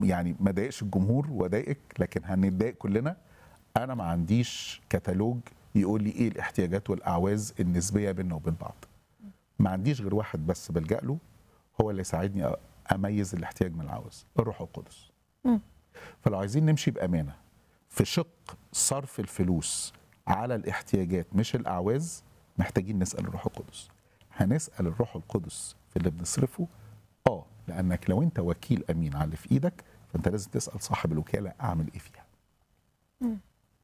يعني ما ضايقش الجمهور وضايقك لكن هنتضايق كلنا انا ما عنديش كتالوج يقول لي ايه الاحتياجات والاعواز النسبيه بيننا وبين بعض ما عنديش غير واحد بس بلجأ له هو اللي يساعدني اميز الاحتياج من العاوز الروح القدس مم. فلو عايزين نمشي بامانه في شق صرف الفلوس على الاحتياجات مش الاعواز محتاجين نسال الروح القدس هنسال الروح القدس في اللي بنصرفه اه لانك لو انت وكيل امين على اللي في ايدك فانت لازم تسال صاحب الوكاله اعمل ايه فيها مم.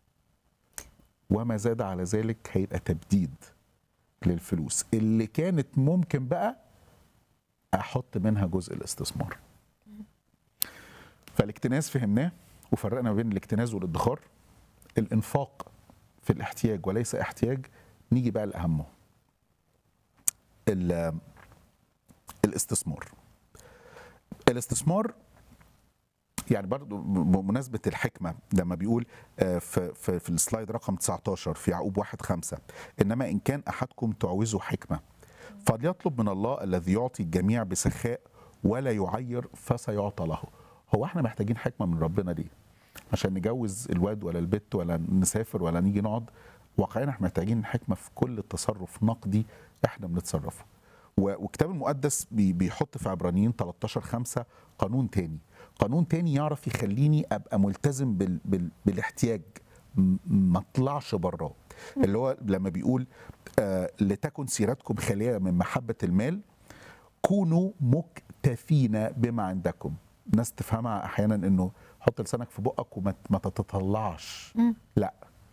وما زاد على ذلك هيبقى تبديد للفلوس اللي كانت ممكن بقى احط منها جزء الاستثمار فالاكتناز فهمناه وفرقنا ما بين الاكتناز والادخار الانفاق في الاحتياج وليس احتياج نيجي بقى لاهمه ال- الاستثمار الاستثمار يعني برضو بمناسبة الحكمة لما بيقول آه، في, في, في السلايد رقم 19 في يعقوب 1 5 إنما إن كان أحدكم تعوزه حكمة فليطلب من الله الذي يعطي الجميع بسخاء ولا يعير فسيعطى له هو احنا محتاجين حكمة من ربنا ليه عشان نجوز الواد ولا البت ولا نسافر ولا نيجي نقعد واقعيا احنا محتاجين حكمة في كل تصرف نقدي احنا بنتصرفه و- والكتاب المقدس بي- بيحط في عبرانيين 13 5 قانون تاني قانون تاني يعرف يخليني ابقى ملتزم بال بال بالاحتياج م- ما اطلعش براه اللي هو لما بيقول آه لتكن سيرتكم خاليه من محبه المال كونوا مكتفين بما عندكم ناس تفهمها احيانا انه حط لسانك في بقك وما ت- ما تتطلعش مم. لا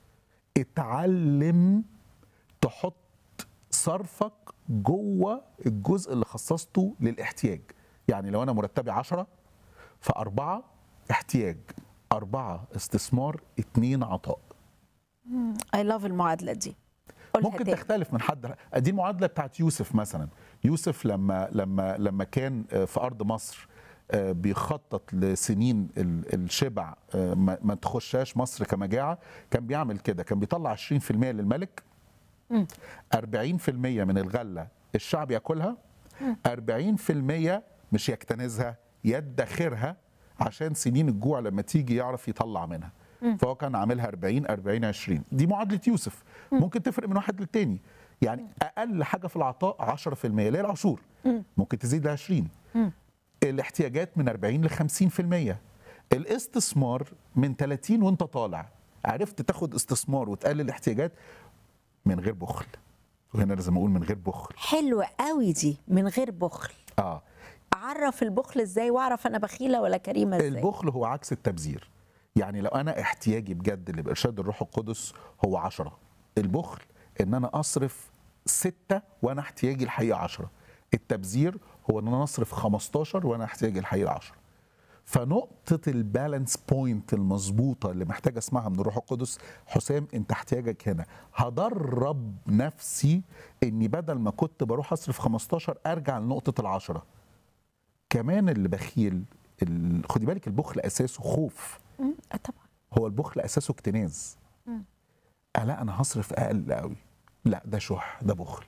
اتعلم تحط صرفك جوه الجزء اللي خصصته للاحتياج يعني لو انا مرتبي عشرة فأربعة احتياج أربعة استثمار اتنين عطاء اي لاف المعادله دي قولها ممكن تاني. تختلف من حد ل- دي المعادله بتاعت يوسف مثلا يوسف لما لما لما كان آه، في ارض مصر آه، بيخطط لسنين ال- الشبع آه، ما ما تخشاش مصر كمجاعه كان بيعمل كده كان بيطلع 20% للملك مم. 40% من الغله الشعب ياكلها 40% مش يكتنزها يدخرها عشان سنين الجوع لما تيجي يعرف يطلع منها فهو كان عاملها 40 40 20 دي معادله يوسف ممكن تفرق من واحد للتاني يعني اقل حاجه في العطاء 10% اللي هي العشور ممكن تزيد ل 20 الاحتياجات من 40 ل 50% الاستثمار من 30 وانت طالع عرفت تاخد استثمار وتقلل الاحتياجات من غير بخل وهنا لازم اقول من غير بخل حلوه قوي دي من غير بخل اه اعرف البخل ازاي واعرف انا بخيله ولا كريمه ازاي البخل هو عكس التبذير يعني لو انا احتياجي بجد اللي بارشاد الروح القدس هو عشرة البخل ان انا اصرف ستة وانا احتياجي الحقيقه عشرة التبذير هو ان انا اصرف 15 وانا احتياجي الحقيقه 10 فنقطة البالانس بوينت المظبوطة اللي محتاج اسمعها من الروح القدس حسام انت احتياجك هنا هدرب نفسي اني بدل ما كنت بروح اصرف 15 ارجع لنقطة العشرة كمان اللي بخيل ال- خدي بالك البخل اساسه خوف مم، آه طبعا هو البخل اساسه اكتناز آه لا انا هصرف اقل قوي لا ده شح ده بخل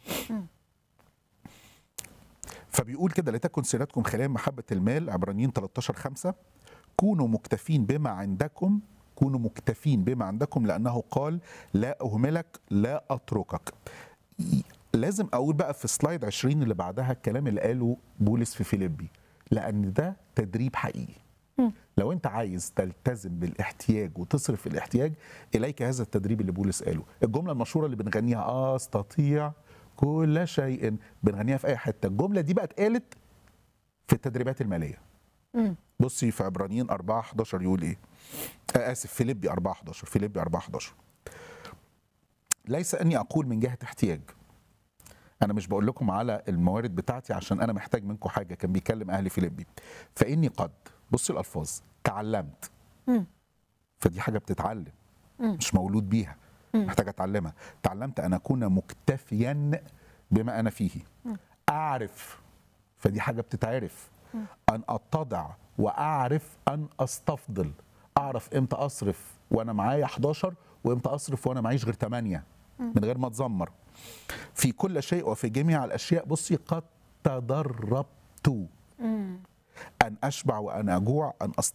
فبيقول كده لتكن سيرتكم خلال محبة المال عبرانيين 13 5 كونوا مكتفين بما عندكم كونوا مكتفين بما عندكم لأنه قال لا أهملك لا أتركك ي- لازم أقول بقى في سلايد 20 اللي بعدها الكلام اللي قاله بولس في فيليبي لأن ده تدريب حقيقي لو انت عايز تلتزم بالاحتياج وتصرف الاحتياج اليك هذا التدريب اللي بولس قاله الجمله المشهوره اللي بنغنيها استطيع كل شيء بنغنيها في اي حته الجمله دي بقى اتقالت في التدريبات الماليه مم. بصي في عبرانيين 4 11 يقول ايه آه اسف فيليبي 4 11 فيليبي 4 11 ليس اني اقول من جهه احتياج انا مش بقول لكم على الموارد بتاعتي عشان انا محتاج منكم حاجه كان بيكلم اهل فيليبي فاني قد بصي الالفاظ تعلمت مم. فدي حاجه بتتعلم مم. مش مولود بيها محتاج اتعلمها تعلمت ان اكون مكتفيا بما انا فيه اعرف فدي حاجه بتتعرف ان اتضع واعرف ان استفضل اعرف امتى اصرف وانا معايا 11 وامتى اصرف وانا معيش غير 8 من غير ما اتذمر في كل شيء وفي جميع الاشياء بصي قد تدربت مم. ان اشبع وان اجوع ان